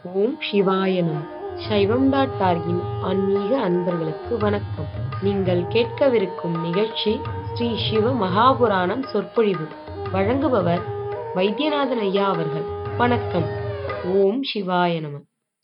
ஓம் சிவாய நம சைவம் டாட் டார்கின் ஆன்மீக அன்பர்களுக்கு வணக்கம் நீங்கள் கேட்கவிருக்கும் நிகழ்ச்சி ஸ்ரீ சிவ மகாபுராணம் சொற்பொழிவு வழங்குபவர் வைத்தியநாதன் ஐயா அவர்கள் வணக்கம் ஓம் சிவாய நம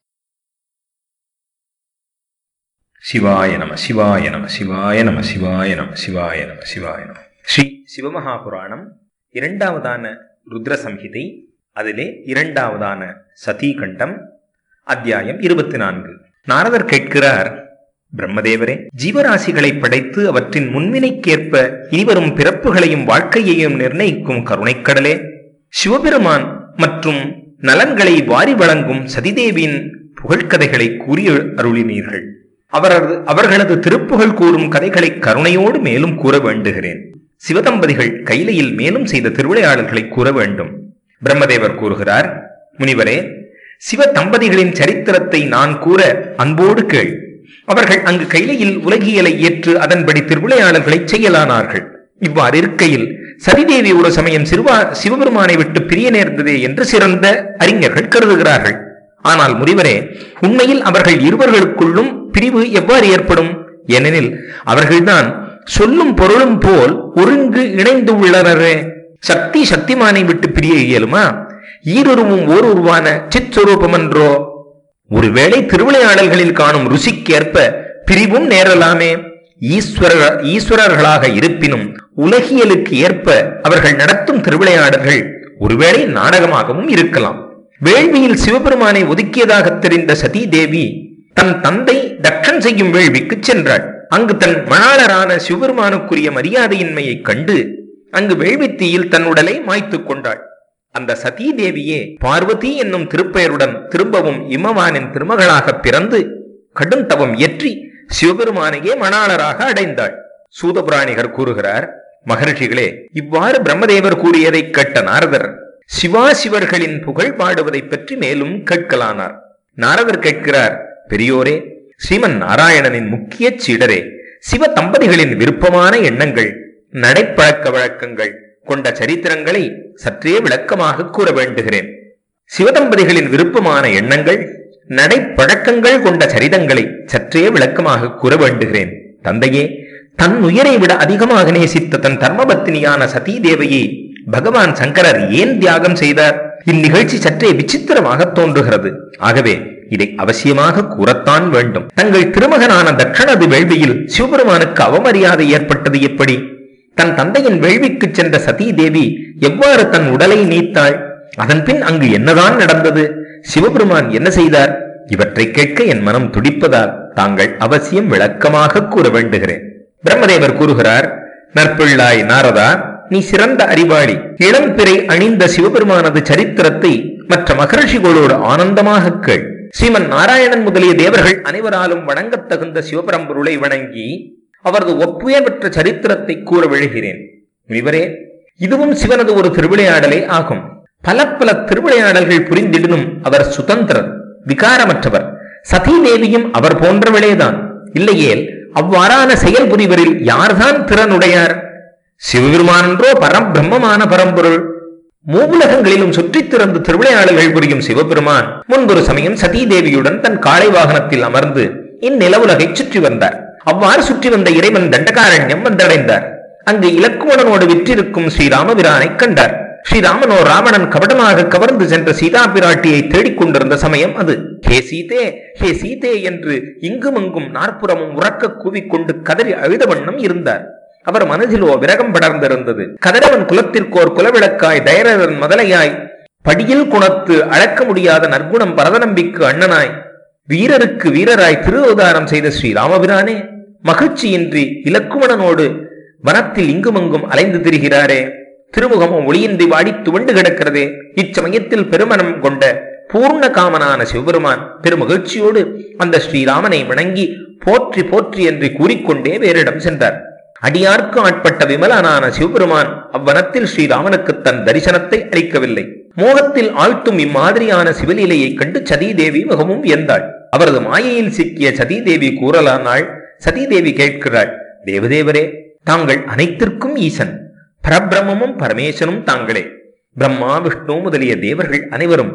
சிவாய நம சிவாய நம சிவாய நம சிவாய நம சிவாய நம சிவாய நம ஸ்ரீ சிவமகாபுராணம் இரண்டாவதான ருத்ர சம்ஹிதை அதிலே இரண்டாவதான சதீகண்டம் அத்தியாயம் இருபத்தி நான்கு நாரதர் கேட்கிறார் பிரம்மதேவரே ஜீவராசிகளை படைத்து அவற்றின் முன்வினைக்கேற்ப இனிவரும் பிறப்புகளையும் வாழ்க்கையையும் நிர்ணயிக்கும் கருணைக்கடலே சிவபெருமான் மற்றும் நலன்களை வாரி வழங்கும் சதிதேவியின் புகழ்கதைகளை கூறி அருளினீர்கள் அவரது அவர்களது திருப்புகழ் கூறும் கதைகளை கருணையோடு மேலும் கூற வேண்டுகிறேன் சிவதம்பதிகள் கைலையில் மேலும் செய்த திருவிளையாடல்களை கூற வேண்டும் பிரம்மதேவர் கூறுகிறார் முனிவரே சிவ தம்பதிகளின் சரித்திரத்தை நான் கூற அன்போடு கேள் அவர்கள் அங்கு கைலையில் உலகியலை ஏற்று அதன்படி திருவிளையாடல்களை செய்யலானார்கள் இவ்வாறு இருக்கையில் சதிதேவி ஒரு சமயம் சிறுவா சிவபெருமானை விட்டு பிரிய நேர்ந்ததே என்று சிறந்த அறிஞர்கள் கருதுகிறார்கள் ஆனால் முனிவரே உண்மையில் அவர்கள் இருவர்களுக்குள்ளும் பிரிவு எவ்வாறு ஏற்படும் ஏனெனில் அவர்கள்தான் சொல்லும் பொருளும் போல் ஒருங்கு இணைந்து உள்ளனரே சக்தி சக்திமானை விட்டு பிரிய இயலுமா ஈருருவும் ஓருருவான சித் சொரூபமன்றோ ஒருவேளை திருவிளையாடல்களில் காணும் ருசிக்கேற்ப பிரிவும் நேரலாமே ஈஸ்வர ஈஸ்வரர்களாக இருப்பினும் உலகியலுக்கு ஏற்ப அவர்கள் நடத்தும் திருவிளையாடல்கள் ஒருவேளை நாடகமாகவும் இருக்கலாம் வேள்வியில் சிவபெருமானை ஒதுக்கியதாக தெரிந்த சதி தேவி தன் தந்தை தக்ஷன் செய்யும் வேள்விக்கு சென்றாள் அங்கு தன் மணாளரான சிவபெருமானுக்குரிய மரியாதையின்மையைக் கண்டு அங்கு வேள்வித்தீயில் தன் உடலை மாய்த்துக் கொண்டாள் அந்த சதீ தேவியே பார்வதி என்னும் திருப்பெயருடன் திரும்பவும் இமவானின் திருமகளாக பிறந்து கடும் தவம் இயற்றி சிவபெருமானையே மணாளராக அடைந்தாள் சூதபுராணிகர் கூறுகிறார் மகர்ஷிகளே இவ்வாறு பிரம்மதேவர் கூறியதை கேட்ட நாரதர் சிவாசிவர்களின் புகழ் பாடுவதை பற்றி மேலும் கேட்கலானார் நாரதர் கேட்கிறார் பெரியோரே ஸ்ரீமன் நாராயணனின் முக்கிய சீடரே சிவ தம்பதிகளின் விருப்பமான எண்ணங்கள் நடைப்பழக்க வழக்கங்கள் கொண்ட சரித்திரங்களை சற்றே விளக்கமாக கூற வேண்டுகிறேன் சிவதம்பதிகளின் விருப்பமான எண்ணங்கள் நடைப்பழக்கங்கள் கொண்ட சரிதங்களை சற்றே விளக்கமாக கூற வேண்டுகிறேன் தந்தையே தன் உயிரை விட அதிகமாக நேசித்த தன் தர்மபத்தினியான சதீ தேவையை பகவான் சங்கரர் ஏன் தியாகம் செய்தார் இந்நிகழ்ச்சி சற்றே விசித்திரமாக தோன்றுகிறது ஆகவே இதை அவசியமாக கூறத்தான் வேண்டும் தங்கள் திருமகனான தட்சணது வேள்வியில் சிவபெருமானுக்கு அவமரியாதை ஏற்பட்டது எப்படி தன் தந்தையின் வேள்விக்கு சென்ற சதீ தேவி எவ்வாறு தன் உடலை நீத்தாள் அதன் பின் அங்கு என்னதான் நடந்தது சிவபெருமான் என்ன செய்தார் இவற்றை கேட்க என் மனம் துடிப்பதால் தாங்கள் அவசியம் விளக்கமாக கூற வேண்டுகிறேன் பிரம்மதேவர் கூறுகிறார் நற்பிள்ளாய் நாரதா நீ சிறந்த அறிவாளி இளம்பிறை அணிந்த சிவபெருமானது சரித்திரத்தை மற்ற மகர்ஷிகளோடு ஆனந்தமாக கேள் ஸ்ரீமன் நாராயணன் முதலிய தேவர்கள் அனைவராலும் வணங்கத் தகுந்த சிவபரம்பொருளை வணங்கி அவரது ஒப்புயர்வற்ற சரித்திரத்தை கூற விழுகிறேன் முனிவரே இதுவும் சிவனது ஒரு திருவிளையாடலே ஆகும் பல பல திருவிளையாடல்கள் புரிந்திடனும் அவர் சுதந்திரர் விகாரமற்றவர் சதீ தேவியும் அவர் போன்றவளேதான் இல்லையேல் அவ்வாறான செயல் புரிவரில் யார்தான் திறனுடையார் சிவபெருமானன்றோ பரம்பிரம்மமான பரம்பொருள் மூவுலகங்களிலும் சுற்றித் திறந்து திருவிளையாடல்கள் புரியும் சிவபெருமான் முன்பொரு சமயம் சதீ தேவியுடன் தன் காளை வாகனத்தில் அமர்ந்து இந்நிலவுலகை சுற்றி வந்தார் அவ்வாறு சுற்றி வந்த இறைவன் தண்டகாரண்யம் வந்தடைந்தார் அங்கு இலக்குவனோடு விற்றிருக்கும் ஸ்ரீராமபிரானை கண்டார் ஸ்ரீராமனோ ராவணன் கபடமாக கவர்ந்து சென்ற சீதா பிராட்டியை தேடிக் கொண்டிருந்த சமயம் அது ஹே சீதே ஹே சீதே என்று இங்கும் அங்கும் நாற்புறமும் உறக்க கூவிக்கொண்டு கதறி அழுத வண்ணம் இருந்தார் அவர் மனதிலோ விரகம் படர்ந்திருந்தது கதிரவன் குலத்திற்கோர் குலவிளக்காய் தைரவன் முதலையாய் படியில் குணத்து அளக்க முடியாத நற்குணம் பரதநம்பிக்கு அண்ணனாய் வீரருக்கு வீரராய் திரு அவதாரம் செய்த ஸ்ரீ ராமபிரானே மகிழ்ச்சியின்றி இலக்குவனனோடு வனத்தில் இங்குமங்கும் அலைந்து திரிகிறாரே திருமுகமும் ஒளியின்றி வாடி துவண்டு கிடக்கிறதே இச்சமயத்தில் பெருமனம் கொண்ட பூர்ண காமனான சிவபெருமான் பெருமகிழ்ச்சியோடு அந்த ஸ்ரீராமனை வணங்கி போற்றி போற்றி என்று கூறிக்கொண்டே வேறிடம் சென்றார் அடியார்க்கு ஆட்பட்ட விமலனான சிவபெருமான் அவ்வனத்தில் ஸ்ரீராமனுக்கு தன் தரிசனத்தை அளிக்கவில்லை மோகத்தில் ஆழ்த்தும் இம்மாதிரியான சிவலீலையை கண்டு சதீதேவி மிகவும் வியந்தாள் அவரது மாயையில் சிக்கிய சதீதேவி கூறலானாள் சதீதேவி கேட்கிறாள் தேவதேவரே தாங்கள் அனைத்திற்கும் ஈசன் பரபிரம்மமும் பரமேசனும் தாங்களே பிரம்மா விஷ்ணு முதலிய தேவர்கள் அனைவரும்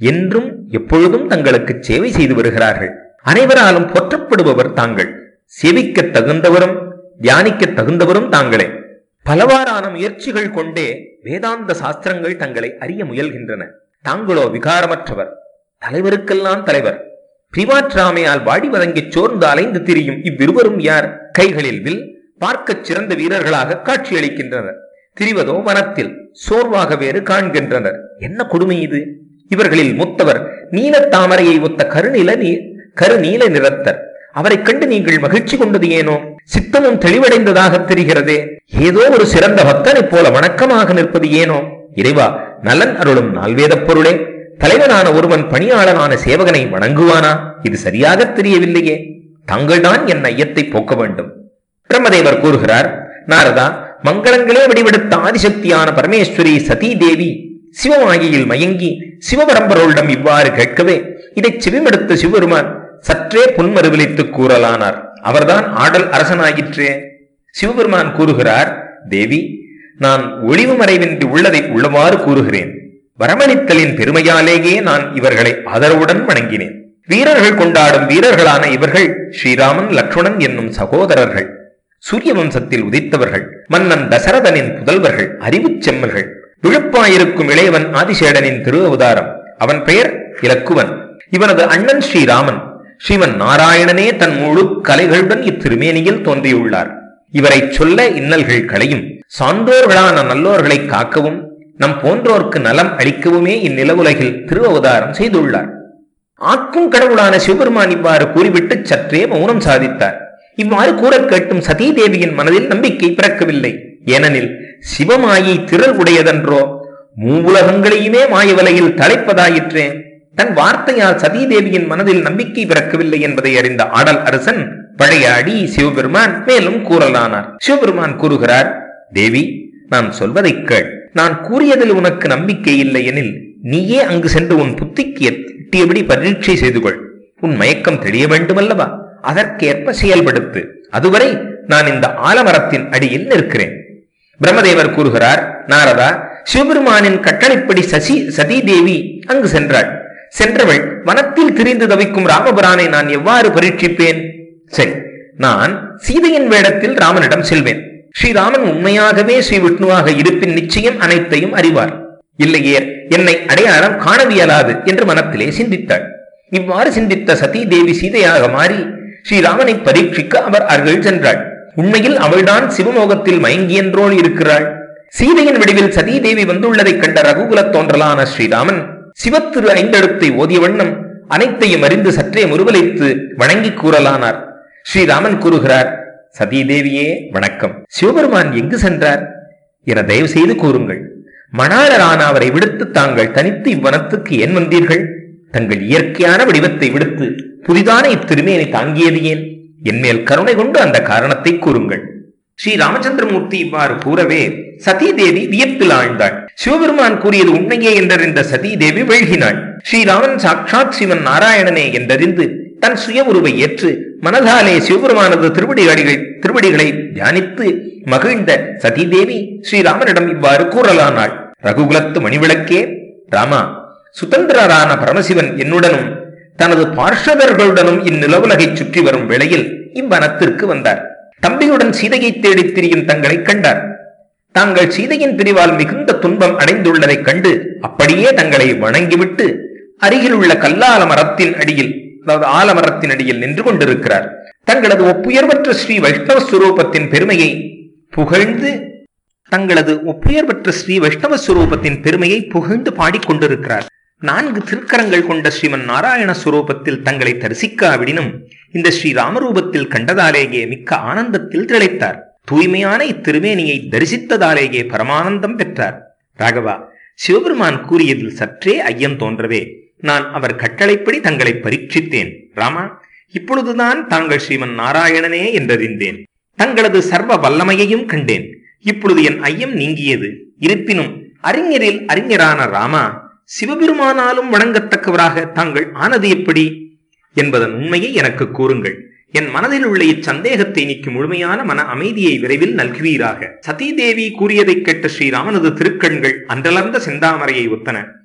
என்றும் எப்பொழுதும் தங்களுக்கு சேவை செய்து வருகிறார்கள் அனைவராலும் போற்றப்படுபவர் தாங்கள் சேவிக்க தகுந்தவரும் தியானிக்க தகுந்தவரும் தாங்களே பலவாறான முயற்சிகள் கொண்டே வேதாந்த சாஸ்திரங்கள் தங்களை அறிய முயல்கின்றன தாங்களோ விகாரமற்றவர் தலைவருக்கெல்லாம் தலைவர் பிரிவாற்றாமையால் வாடி வதங்கிச் சோர்ந்து அலைந்து திரியும் இவ்விருவரும் யார் கைகளில் வில் பார்க்கச் சிறந்த வீரர்களாக காட்சியளிக்கின்றனர் திரிவதோ வனத்தில் சோர்வாக வேறு காண்கின்றனர் என்ன கொடுமை இது இவர்களில் மூத்தவர் நீலத் தாமரையை ஒத்த கருநில நீ கருநீல நிறத்தர் அவரைக் கண்டு நீங்கள் மகிழ்ச்சி கொண்டது ஏனோ சித்தமும் தெளிவடைந்ததாக தெரிகிறதே ஏதோ ஒரு சிறந்த பக்தனைப் போல வணக்கமாக நிற்பது ஏனோ இறைவா நலன் அருளும் நால்வேதப் பொருளே தலைவனான ஒருவன் பணியாளனான சேவகனை வணங்குவானா இது சரியாக தெரியவில்லையே தாங்கள்தான் என் ஐயத்தை போக்க வேண்டும் பிரம்மதேவர் கூறுகிறார் நாரதா மங்களங்களே வடிவெடுத்த ஆதிசக்தியான பரமேஸ்வரி சதீ தேவி சிவமாகியில் மயங்கி சிவபரம்பரோளிடம் இவ்வாறு கேட்கவே இதை செவிமெடுத்த சிவபெருமான் சற்றே புன்மறுவிலித்து கூறலானார் அவர்தான் ஆடல் அரசனாயிற்றே சிவபெருமான் கூறுகிறார் தேவி நான் ஒளிவு மறைவின்றி உள்ளதை உள்ளவாறு கூறுகிறேன் வரமளித்தலின் பெருமையாலேயே நான் இவர்களை ஆதரவுடன் வணங்கினேன் வீரர்கள் கொண்டாடும் வீரர்களான இவர்கள் ஸ்ரீராமன் லக்ஷ்மணன் என்னும் சகோதரர்கள் சூரிய வம்சத்தில் உதித்தவர்கள் மன்னன் தசரதனின் புதல்வர்கள் அறிவுச் செம்மல்கள் விழுப்பாயிருக்கும் இளையவன் ஆதிசேடனின் திரு அவதாரம் அவன் பெயர் இலக்குவன் இவனது அண்ணன் ஸ்ரீராமன் ஸ்ரீமன் நாராயணனே தன் முழு கலைகளுடன் இத்திருமேனியில் தோன்றியுள்ளார் இவரை சொல்ல இன்னல்கள் களையும் சான்றோர்களான நல்லோர்களை காக்கவும் நம் போன்றோர்க்கு நலம் அளிக்கவுமே இந்நிலவுலகில் திரு அவதாரம் செய்துள்ளார் ஆக்கும் கடவுளான சிவபெருமான் இவ்வாறு கூறிவிட்டு சற்றே மௌனம் சாதித்தார் இவ்வாறு கூறக் கேட்டும் சதீ தேவியின் மனதில் நம்பிக்கை பிறக்கவில்லை ஏனெனில் சிவமாயை திரள் உடையதன்றோ மூவுலகங்களையுமே மாயவலையில் தலைப்பதாயிற்றே தன் வார்த்தையால் சதீதேவியின் மனதில் நம்பிக்கை பிறக்கவில்லை என்பதை அறிந்த ஆடல் அரசன் பழையாடி சிவபெருமான் மேலும் கூறலானார் சிவபெருமான் கூறுகிறார் தேவி நான் சொல்வதைக் கேள் நான் கூறியதில் உனக்கு நம்பிக்கை இல்லை எனில் நீயே அங்கு சென்று உன் புத்திக்கு எட்டியபடி பரீட்சை செய்து கொள் உன் மயக்கம் தெளிய வேண்டுமல்லவா அதற்கேற்ப செயல்படுத்து அதுவரை நான் இந்த ஆலமரத்தின் அடியில் நிற்கிறேன் பிரம்மதேவர் கூறுகிறார் நாரதா சிவபெருமானின் கட்டளைப்படி சசி சதி தேவி அங்கு சென்றாள் சென்றவள் வனத்தில் திரிந்து தவிக்கும் ராமபுரானை நான் எவ்வாறு பரீட்சிப்பேன் சரி நான் சீதையின் வேடத்தில் ராமனிடம் செல்வேன் ஸ்ரீராமன் உண்மையாகவே ஸ்ரீ விஷ்ணுவாக இருப்பின் நிச்சயம் அனைத்தையும் அறிவார் இல்லையே என்னை அடையாளம் காணவியலாது என்று மனத்திலே சிந்தித்தாள் இவ்வாறு சிந்தித்த சதி தேவி சீதையாக மாறி ஸ்ரீராமனை பரீட்சிக்க அவர் அருகில் சென்றாள் உண்மையில் அவள்தான் சிவமோகத்தில் மயங்கியன்றோள் இருக்கிறாள் சீதையின் வடிவில் சதீ தேவி வந்துள்ளதைக் கண்ட ரகுகுலத் தோன்றலான ஸ்ரீராமன் சிவத்திரு ஐந்தெழுத்தை ஓதிய வண்ணம் அனைத்தையும் அறிந்து சற்றே முருவலைத்து வணங்கி கூறலானார் ஸ்ரீராமன் கூறுகிறார் சதீதேவியே வணக்கம் சிவபெருமான் எங்கு சென்றார் என தயவு செய்து கூறுங்கள் மணாளரான அவரை விடுத்து தாங்கள் தனித்து இவ்வனத்துக்கு ஏன் வந்தீர்கள் தங்கள் இயற்கையான வடிவத்தை விடுத்து புதிதான இத்திருமேனை தாங்கியது ஏன் என்மேல் கருணை கொண்டு அந்த காரணத்தை கூறுங்கள் ஸ்ரீ ராமச்சந்திரமூர்த்தி இவ்வாறு கூறவே சதீதேவி வியப்பில் ஆழ்ந்தாள் சிவபெருமான் கூறியது உண்மையே என்றறிந்த சதீதேவி வெழ்கினாள் ஸ்ரீராமன் சாட்சாத் சிவன் நாராயணனே என்றறிந்து தன் சுய உருவை ஏற்று மனதாலே சிவபெருமானது திருவடிகளை திருவடிகளை தியானித்து மகிழ்ந்த சதீதேவி ஸ்ரீராமனிடம் இவ்வாறு கூறலானாள் ரகுகுலத்து மணிவிளக்கே ராமா சுதந்திரரான பரமசிவன் என்னுடனும் தனது பார்ஷதர்களுடனும் இந்நிலவுலகைச் சுற்றி வரும் வேளையில் இவ்வனத்திற்கு வந்தார் தம்பியுடன் சீதையை தேடித் திரியும் தங்களை கண்டார் தாங்கள் சீதையின் பிரிவால் மிகுந்த துன்பம் அடைந்துள்ளதைக் கண்டு அப்படியே தங்களை வணங்கிவிட்டு அருகில் உள்ள கல்லால மரத்தின் அடியில் அதாவது ஆலமரத்தின் அடியில் நின்று கொண்டிருக்கிறார் தங்களது ஒப்புயர்வற்ற ஸ்ரீ வைஷ்ணவ ஸ்வரூபத்தின் பெருமையை புகழ்ந்து தங்களது ஒப்புயர்வற்ற ஸ்ரீ வைஷ்ணவ ஸ்வரூபத்தின் பெருமையை புகழ்ந்து பாடிக்கொண்டிருக்கிறார் நான்கு திருக்கரங்கள் கொண்ட ஸ்ரீமன் நாராயண ஸ்வரூபத்தில் தங்களை தரிசிக்காவிடினும் இந்த ஸ்ரீ ராமரூபத்தில் கண்டதாலேயே மிக்க ஆனந்தத்தில் திளைத்தார் தூய்மையான இத்திருமேனியை தரிசித்ததாலேயே பரமானந்தம் பெற்றார் ராகவா சிவபெருமான் கூறியதில் சற்றே ஐயம் தோன்றவே நான் அவர் கட்டளைப்படி தங்களை பரீட்சித்தேன் ராமா இப்பொழுதுதான் தாங்கள் ஸ்ரீமன் நாராயணனே என்றறிந்தேன் தங்களது சர்வ வல்லமையையும் கண்டேன் இப்பொழுது என் ஐயம் நீங்கியது இருப்பினும் அறிஞரில் அறிஞரான ராமா சிவபெருமானாலும் வணங்கத்தக்கவராக தாங்கள் ஆனது எப்படி என்பதன் உண்மையை எனக்கு கூறுங்கள் என் மனதில் உள்ள இச்சந்தேகத்தை நீக்கும் முழுமையான மன அமைதியை விரைவில் நல்குவீராக சதீதேவி கூறியதைக் கேட்ட ஸ்ரீராமனது திருக்கண்கள் அன்றலர்ந்த செந்தாமரையை ஒத்தன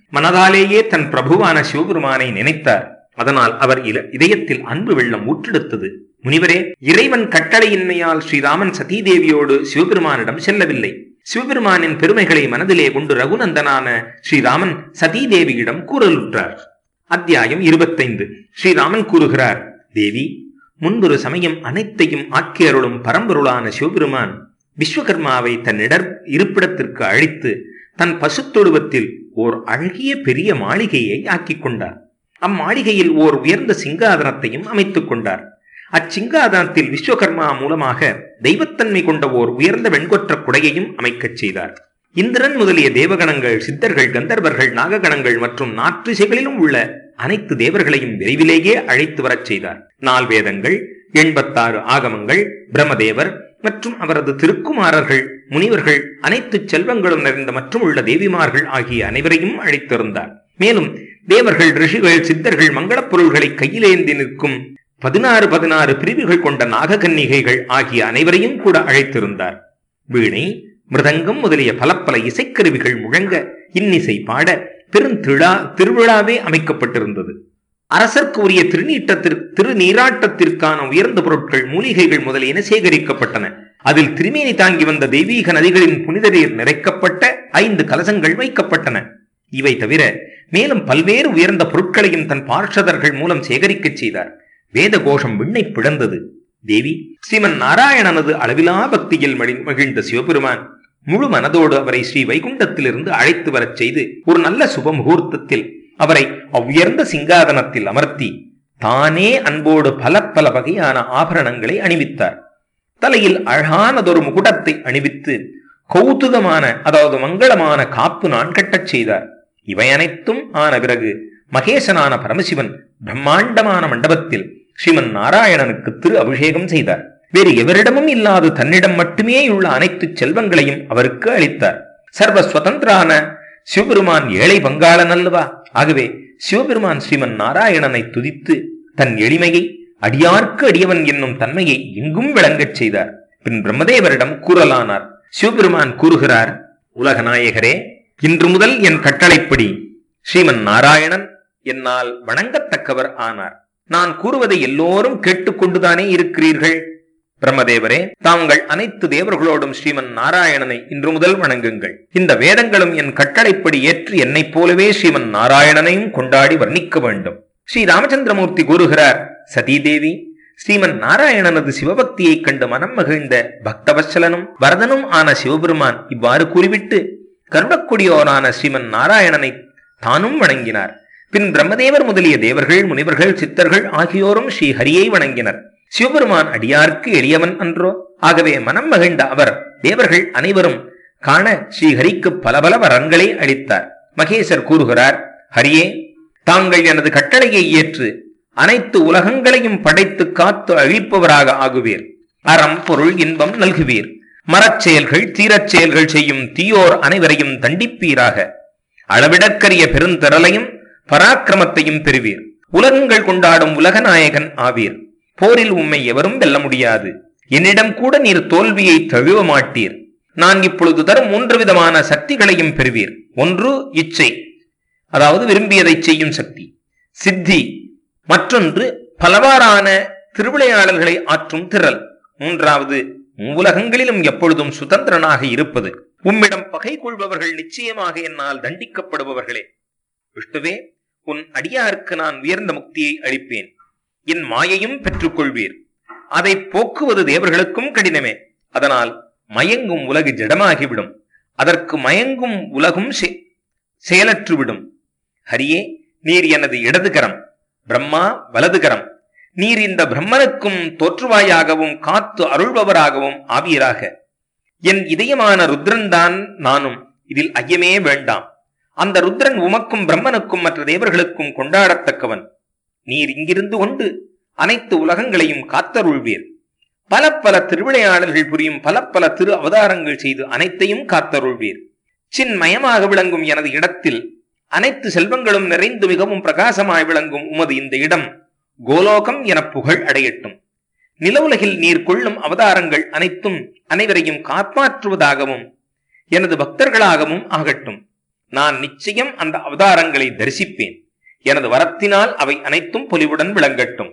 மனதாலேயே தன் பிரபுவான சிவபெருமானை நினைத்தார் அதனால் அவர் இல- இதயத்தில் அன்பு வெள்ளம் ஊற்றெடுத்தது முனிவரே இறைவன் கட்டளையின்மையால் ஸ்ரீராமன் சதீதேவியோடு சிவபெருமானிடம் செல்லவில்லை சிவபெருமானின் பெருமைகளை மனதிலே கொண்டு ரகுநந்தனான ஸ்ரீராமன் சதீதேவியிடம் கூறலுற்றார் அத்தியாயம் இருபத்தைந்து ஸ்ரீராமன் கூறுகிறார் தேவி முன்பொரு சமயம் அனைத்தையும் ஆக்கியருளும் பரம்பொருளான சிவபெருமான் விஸ்வகர்மாவை தன் இடர் இருப்பிடத்திற்கு அழைத்து தன் பசுத்தொழுவத்தில் ஓர் அழகிய பெரிய மாளிகையை ஆக்கிக் கொண்டார் அம்மாளிகையில் ஓர் உயர்ந்த சிங்காதனத்தையும் அமைத்துக் கொண்டார் அச்சிங்காதனத்தில் விஸ்வகர்மா மூலமாக தெய்வத்தன்மை கொண்ட ஓர் உயர்ந்த வெண்கொற்ற குடையையும் அமைக்கச் செய்தார் இந்திரன் முதலிய தேவகணங்கள் சித்தர்கள் கந்தர்வர்கள் நாககணங்கள் மற்றும் நாற்றிசைகளிலும் உள்ள அனைத்து தேவர்களையும் விரைவிலேயே அழைத்து வரச் செய்தார் நால் வேதங்கள் எண்பத்தாறு ஆகமங்கள் பிரம்மதேவர் மற்றும் அவரது திருக்குமாரர்கள் முனிவர்கள் அனைத்து செல்வங்களும் நிறைந்த மற்றும் உள்ள தேவிமார்கள் ஆகிய அனைவரையும் அழைத்திருந்தார் மேலும் தேவர்கள் ரிஷிகள் சித்தர்கள் மங்களப் பொருள்களை கையிலேந்தி நிற்கும் பதினாறு பதினாறு பிரிவுகள் கொண்ட நாககன்னிகைகள் ஆகிய அனைவரையும் கூட அழைத்திருந்தார் வீணை மிருதங்கம் முதலிய பல பல இசைக்கருவிகள் முழங்க இன்னிசை பாட பெருந்திழா திருவிழாவே அமைக்கப்பட்டிருந்தது அரசர்க்கு உரிய திருநீட்டத்திற்கு திருநீராட்டத்திற்கான உயர்ந்த பொருட்கள் மூலிகைகள் முதலியன சேகரிக்கப்பட்டன அதில் திருமேனி தாங்கி வந்த தெய்வீக நதிகளின் புனித நீர் நிறைக்கப்பட்ட ஐந்து கலசங்கள் வைக்கப்பட்டன இவை தவிர மேலும் பல்வேறு உயர்ந்த பொருட்களையும் தன் பார்ஷதர்கள் மூலம் சேகரிக்கச் செய்தார் வேத கோஷம் விண்ணை பிளந்தது தேவி ஸ்ரீமன் நாராயணனது அளவிலா பக்தியில் மடி- மகிழ்ந்த சிவபெருமான் முழு மனதோடு அவரை ஸ்ரீ வைகுண்டத்திலிருந்து அழைத்து வரச் செய்து ஒரு நல்ல சுப முகூர்த்தத்தில் அவரை அவ்வுயர்ந்த சிங்காதனத்தில் அமர்த்தி தானே அன்போடு பல பல வகையான ஆபரணங்களை அணிவித்தார் தலையில் அழகானதொரு முகுடத்தை அணிவித்து கௌதுகமான அதாவது மங்களமான காப்பு நான் கட்டச் செய்தார் இவை அனைத்தும் ஆன பிறகு மகேசனான பரமசிவன் பிரம்மாண்டமான மண்டபத்தில் ஸ்ரீமன் நாராயணனுக்கு திரு அபிஷேகம் செய்தார் வேறு எவரிடமும் இல்லாத தன்னிடம் மட்டுமே உள்ள அனைத்து செல்வங்களையும் அவருக்கு அளித்தார் சர்வ சுதந்திரான சிவபெருமான் ஏழை பங்காளன் அல்லவா ஆகவே சிவபெருமான் ஸ்ரீமன் நாராயணனை துதித்து தன் எளிமையை அடியார்க்கு அடியவன் என்னும் தன்மையை எங்கும் விளங்கச் செய்தார் பின் பிரம்மதேவரிடம் கூறலானார் சிவபெருமான் கூறுகிறார் உலக நாயகரே இன்று முதல் என் கட்டளைப்படி ஸ்ரீமன் நாராயணன் என்னால் வணங்கத்தக்கவர் ஆனார் நான் கூறுவதை எல்லோரும் கேட்டுக்கொண்டுதானே இருக்கிறீர்கள் பிரம்மதேவரே தாங்கள் அனைத்து தேவர்களோடும் ஸ்ரீமன் நாராயணனை இன்று முதல் வணங்குங்கள் இந்த வேதங்களும் என் கட்டளைப்படி ஏற்று என்னைப் போலவே ஸ்ரீமன் நாராயணனையும் கொண்டாடி வர்ணிக்க வேண்டும் ஸ்ரீ ராமச்சந்திரமூர்த்தி கூறுகிறார் சதீதேவி ஸ்ரீமன் நாராயணனது சிவபக்தியைக் கண்டு மனம் மகிழ்ந்த பக்தவத்சலனும் வரதனும் ஆன சிவபெருமான் இவ்வாறு கூறிவிட்டு கருடக்கொடியோரான ஸ்ரீமன் நாராயணனை தானும் வணங்கினார் பின் பிரம்மதேவர் முதலிய தேவர்கள் முனிவர்கள் சித்தர்கள் ஆகியோரும் ஸ்ரீ ஹரியை வணங்கினர் சிவபெருமான் அடியார்க்கு எளியவன் அன்றோ ஆகவே மனம் மகிழ்ந்த அவர் தேவர்கள் அனைவரும் காண ஸ்ரீஹரிக்கு பல பல வரங்களை அளித்தார் மகேசர் கூறுகிறார் ஹரியே தாங்கள் எனது கட்டளையை ஏற்று அனைத்து உலகங்களையும் படைத்து காத்து அழிப்பவராக ஆகுவீர் அறம் பொருள் இன்பம் நல்குவீர் மரச் செயல்கள் தீரச் செயல்கள் செய்யும் தீயோர் அனைவரையும் தண்டிப்பீராக அளவிடற்கரிய பெருந்திரளையும் பராக்கிரமத்தையும் பெறுவீர் உலகங்கள் கொண்டாடும் உலகநாயகன் ஆவீர் போரில் உம்மை எவரும் வெல்ல முடியாது என்னிடம் கூட நீர் தோல்வியை தழுவ மாட்டீர் நான் இப்பொழுது தரும் மூன்று விதமான சக்திகளையும் பெறுவீர் ஒன்று இச்சை அதாவது விரும்பியதை செய்யும் சக்தி சித்தி மற்றொன்று பலவாறான திருவிளையாடல்களை ஆற்றும் திரள் மூன்றாவது உலகங்களிலும் எப்பொழுதும் சுதந்திரனாக இருப்பது உம்மிடம் பகை கொள்பவர்கள் நிச்சயமாக என்னால் தண்டிக்கப்படுபவர்களே விஷ்ணுவே உன் அடியாருக்கு நான் உயர்ந்த முக்தியை அளிப்பேன் என் மாயையும் பெற்றுக்கொள்வீர் அதை போக்குவது தேவர்களுக்கும் கடினமே அதனால் மயங்கும் உலகு ஜடமாகிவிடும் அதற்கு மயங்கும் உலகும் செ- செயலற்றுவிடும் ஹரியே நீர் எனது இடதுகரம் பிரம்மா வலதுகரம் நீர் இந்த பிரம்மனுக்கும் தோற்றுவாயாகவும் காத்து அருள்பவராகவும் ஆவீராக என் இதயமான ருத்ரன்தான் நானும் இதில் ஐயமே வேண்டாம் அந்த ருத்ரன் உமக்கும் பிரம்மனுக்கும் மற்ற தேவர்களுக்கும் கொண்டாடத்தக்கவன் நீர் இங்கிருந்து கொண்டு அனைத்து உலகங்களையும் காத்தருள்வீர் பல பல திருவிளையாடல்கள் புரியும் பல பல திரு அவதாரங்கள் செய்து அனைத்தையும் காத்தருள்வீர் சின்மயமாக விளங்கும் எனது இடத்தில் அனைத்து செல்வங்களும் நிறைந்து மிகவும் பிரகாசமாய் விளங்கும் உமது இந்த இடம் கோலோகம் என புகழ் அடையட்டும் நிலவுலகில் நீர் கொள்ளும் அவதாரங்கள் அனைத்தும் அனைவரையும் காப்பாற்றுவதாகவும் எனது பக்தர்களாகவும் ஆகட்டும் நான் நிச்சயம் அந்த அவதாரங்களை தரிசிப்பேன் எனது வரத்தினால் அவை அனைத்தும் பொலிவுடன் விளங்கட்டும்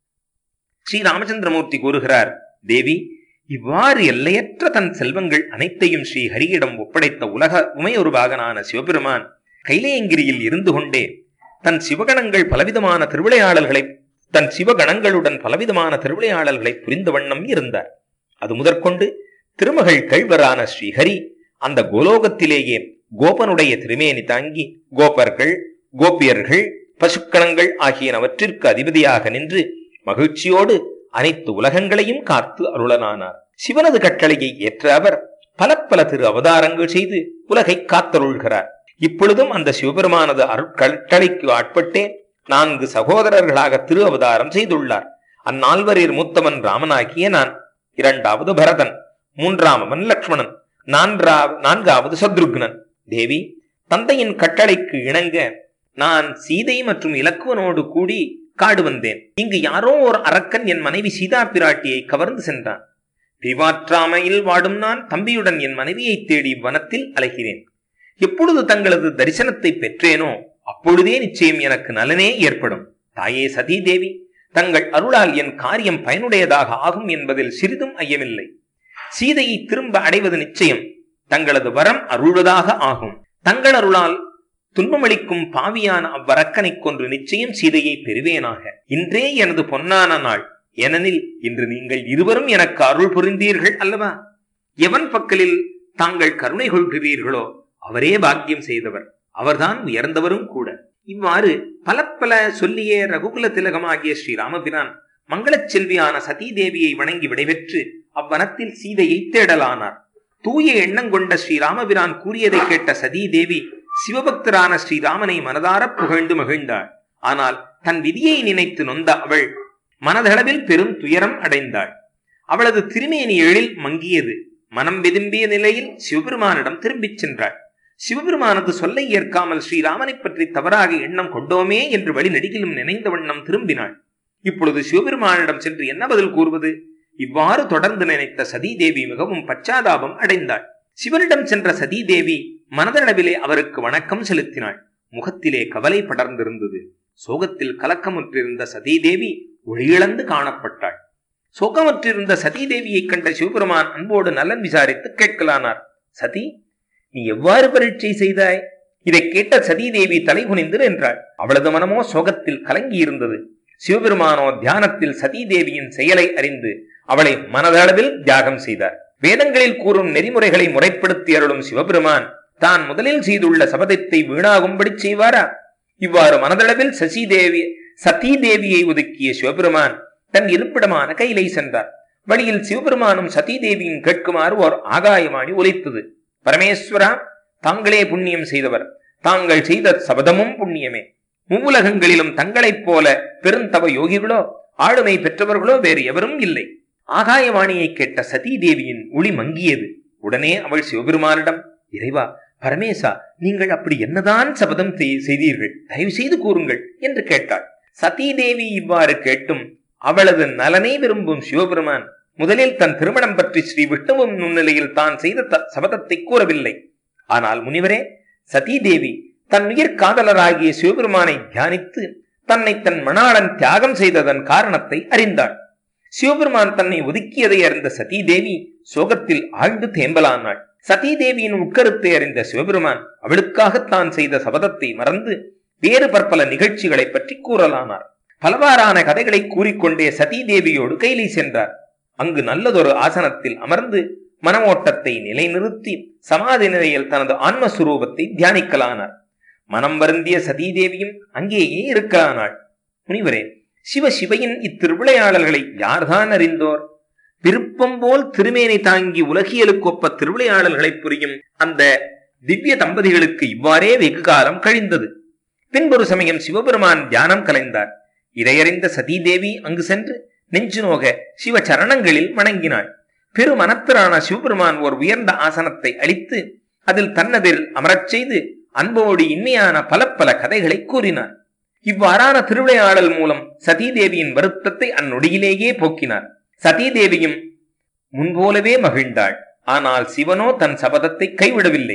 ஸ்ரீ ராமச்சந்திரமூர்த்தி கூறுகிறார் தேவி இவ்வாறு எல்லையற்ற தன் செல்வங்கள் அனைத்தையும் ஸ்ரீ ஹரியிடம் ஒப்படைத்த உலக உமையொருபாகனான சிவபெருமான் கைலேயங்கிரியில் இருந்து கொண்டே தன் சிவகணங்கள் பலவிதமான திருவிளையாடல்களை தன் சிவகணங்களுடன் பலவிதமான திருவிளையாடல்களை புரிந்த வண்ணம் இருந்தார் அது முதற்கொண்டு திருமகள் கழ்வரான ஸ்ரீஹரி அந்த கோலோகத்திலேயே கோபனுடைய திருமேனி தாங்கி கோபர்கள் கோபியர்கள் பசுக்கணங்கள் ஆகியனவற்றிற்கு அதிபதியாக நின்று மகிழ்ச்சியோடு அனைத்து உலகங்களையும் காத்து அருளனானார் சிவனது கட்டளையை ஏற்ற அவர் பல பல திரு அவதாரங்கள் செய்து உலகை காத்தருள்கிறார் இப்பொழுதும் அந்த சிவபெருமானது அருட்கட்டளைக்கு ஆட்பட்டே நான்கு சகோதரர்களாக திரு அவதாரம் செய்துள்ளார் அந்நால்வரில் மூத்தவன் ராமனாகிய நான் இரண்டாவது பரதன் மூன்றாமவன் லக்ஷ்மணன் நான்காவது நான்காவது சத்ருக்னன் தேவி தந்தையின் கட்டளைக்கு இணங்க நான் சீதை மற்றும் இலக்குவனோடு கூடி காடு வந்தேன் இங்கு யாரோ ஒரு அரக்கன் என் மனைவி சீதா பிராட்டியை கவர்ந்து சென்றான் பிரிவாற்றாமையில் வாடும் நான் தம்பியுடன் என் மனைவியை தேடி வனத்தில் அலைகிறேன் எப்பொழுது தங்களது தரிசனத்தை பெற்றேனோ அப்பொழுதே நிச்சயம் எனக்கு நலனே ஏற்படும் தாயே சதி தேவி தங்கள் அருளால் என் காரியம் பயனுடையதாக ஆகும் என்பதில் சிறிதும் ஐயமில்லை சீதையை திரும்ப அடைவது நிச்சயம் தங்களது வரம் அருள்வதாக ஆகும் தங்கள் அருளால் துன்பமளிக்கும் பாவியான அவ்வரக்கனை கொன்று நிச்சயம் சீதையை பெறுவேனாக இன்றே எனது பொன்னான நாள் ஏனெனில் இன்று நீங்கள் இருவரும் எனக்கு அருள் புரிந்தீர்கள் அல்லவா எவன் பக்கலில் தாங்கள் கருணை கொள்கிறீர்களோ அவரே பாக்கியம் செய்தவர் அவர்தான் உயர்ந்தவரும் கூட இவ்வாறு பல பல சொல்லிய ரகுகுல திலகமாகிய ஸ்ரீ ராமபிரான் மங்களச் செல்வியான சதீ தேவியை வணங்கி விடைபெற்று அவ்வனத்தில் சீதையை தேடலானார் தூய எண்ணம் கொண்ட ஸ்ரீ ராமபிரான் கூறியதை கேட்ட சதீ தேவி சிவபக்தரான ஸ்ரீராமனை மனதார புகழ்ந்து மகிழ்ந்தாள் ஆனால் தன் விதியை நினைத்து நொந்த அவள் மனதளவில் பெரும் துயரம் அடைந்தாள் அவளது திருமேனி எழில் மங்கியது மனம் விரும்பிய நிலையில் சிவபெருமானிடம் திரும்பிச் சென்றாள் சிவபெருமானது சொல்லை ஏற்காமல் ஸ்ரீராமனை பற்றி தவறாக எண்ணம் கொண்டோமே என்று வழி நெடுகிலும் நினைந்த வண்ணம் திரும்பினாள் இப்பொழுது சிவபெருமானிடம் சென்று என்ன பதில் கூறுவது இவ்வாறு தொடர்ந்து நினைத்த சதீதேவி மிகவும் பச்சாதாபம் அடைந்தாள் சிவனிடம் சென்ற சதீதேவி மனதளவிலே அவருக்கு வணக்கம் செலுத்தினாள் முகத்திலே கவலை படர்ந்திருந்தது சோகத்தில் கலக்கமுற்றிருந்த சதீதேவி ஒளியிழந்து காணப்பட்டாள் சோகமற்றிருந்த சதீதேவியை கண்ட சிவபெருமான் அன்போடு நலன் விசாரித்து கேட்கலானார் சதி நீ எவ்வாறு பரீட்சை செய்தாய் இதை கேட்ட சதீதேவி தலைகுனிந்து நின்றாள் அவளது மனமோ சோகத்தில் கலங்கி இருந்தது சிவபெருமானோ தியானத்தில் சதீதேவியின் செயலை அறிந்து அவளை மனதளவில் தியாகம் செய்தார் வேதங்களில் கூறும் நெறிமுறைகளை முறைப்படுத்தி அருளும் சிவபெருமான் தான் முதலில் செய்துள்ள சபதத்தை வீணாகும்படி செய்வாரா இவ்வாறு மனதளவில் சசிதேவி சதீ தேவியை ஒதுக்கிய சிவபெருமான் தன் இருப்பிடமான கையிலை சென்றார் வழியில் சிவபெருமானும் சதீ தேவியும் கேட்குமாறு ஓர் ஆகாயமானி ஒலித்தது பரமேஸ்வரா தாங்களே புண்ணியம் செய்தவர் தாங்கள் செய்த சபதமும் புண்ணியமே மூவுலகங்களிலும் தங்களைப் போல பெருந்தவ யோகிகளோ ஆளுமை பெற்றவர்களோ வேறு எவரும் இல்லை ஆகாயவாணியை கேட்ட சதீ தேவியின் ஒளி மங்கியது உடனே அவள் சிவபெருமானிடம் இறைவா பரமேசா நீங்கள் அப்படி என்னதான் சபதம் செய்தீர்கள் தயவு செய்து கூறுங்கள் என்று கேட்டாள் சதீ தேவி இவ்வாறு கேட்டும் அவளது நலனை விரும்பும் சிவபெருமான் முதலில் தன் திருமணம் பற்றி ஸ்ரீ விஷ்ணுவும் முன்னிலையில் தான் செய்த சபதத்தை கூறவில்லை ஆனால் முனிவரே சதீ தேவி தன் உயிர் காதலராகிய சிவபெருமானை தியானித்து தன்னை தன் மணாளன் தியாகம் செய்ததன் காரணத்தை அறிந்தாள் சிவபெருமான் தன்னை ஒதுக்கியதை அறிந்த சதீ தேவி சோகத்தில் ஆழ்ந்து தேம்பலானாள் சதீ தேவியின் உட்கருத்தை அறிந்த சிவபெருமான் அவளுக்காக தான் செய்த சபதத்தை மறந்து வேறு பற்பல நிகழ்ச்சிகளை பற்றி கூறலானார் பலவாறான கதைகளை கூறிக்கொண்டே சதீ தேவியோடு கைலை சென்றார் அங்கு நல்லதொரு ஆசனத்தில் அமர்ந்து மனமோட்டத்தை நிலைநிறுத்தி சமாதி நிலையில் தனது ஆன்மஸ்வரூபத்தை தியானிக்கலானார் மனம் வருந்திய சதீதேவியும் அங்கேயே இருக்கலானாள் முனிவரே சிவ சிவையின் இத்திருவிளையாடல்களை யார்தான் அறிந்தோர் விருப்பம் போல் திருமேனை தாங்கி உலகியலுக்கொப்ப திருவிளையாடல்களை புரியும் அந்த திவ்ய தம்பதிகளுக்கு இவ்வாறே வெகு காலம் கழிந்தது பின்பொரு சமயம் சிவபெருமான் தியானம் கலைந்தார் இதையறிந்த சதீதேவி அங்கு சென்று நெஞ்சு நோக சிவ சரணங்களில் வணங்கினாள் பெரு மனத்திரான சிவபெருமான் ஒரு உயர்ந்த ஆசனத்தை அளித்து அதில் தன்னதில் அமரச் செய்து அன்போடு இன்மையான பல பல கதைகளை கூறினார் இவ்வாறான திருவிளையாடல் மூலம் சதீதேவியின் வருத்தத்தை அந்நொடியிலேயே போக்கினார் சதீதேவியும் முன்போலவே மகிழ்ந்தாள் ஆனால் சிவனோ தன் சபதத்தை கைவிடவில்லை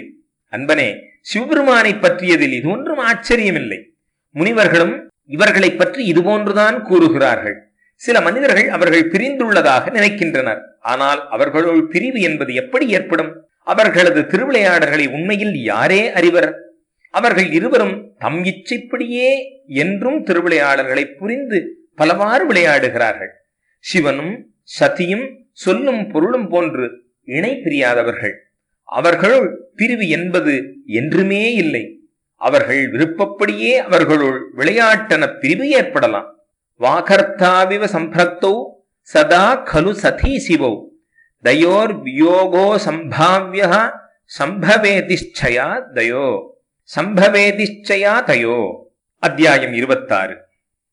அன்பனே சிவபெருமானை பற்றியதில் இது ஒன்றும் ஆச்சரியமில்லை முனிவர்களும் இவர்களை பற்றி இதுபோன்றுதான் கூறுகிறார்கள் சில மனிதர்கள் அவர்கள் பிரிந்துள்ளதாக நினைக்கின்றனர் ஆனால் அவர்களுள் பிரிவு என்பது எப்படி ஏற்படும் அவர்களது திருவிளையாடல்களை உண்மையில் யாரே அறிவர் அவர்கள் இருவரும் தம் இச்சைப்படியே என்றும் திருவிளையாடல்களை புரிந்து பலவாறு விளையாடுகிறார்கள் சிவனும் சதியும் சொல்லும் பொருளும் போன்று இணை பிரியாதவர்கள் அவர்களுள் பிரிவு என்பது என்றுமே இல்லை அவர்கள் விருப்பப்படியே அவர்களுள் விளையாட்டன பிரிவு ஏற்படலாம் வாகர்த்தாவிவ சம்பிரக்தௌ சதா கலு சதி சிவௌ தயோர் வியோகோ சம்பாவிய சம்பவேதிஷ்சயா தயோ சம்பவேதிஷ்சயா தயோ அத்தியாயம் இருபத்தாறு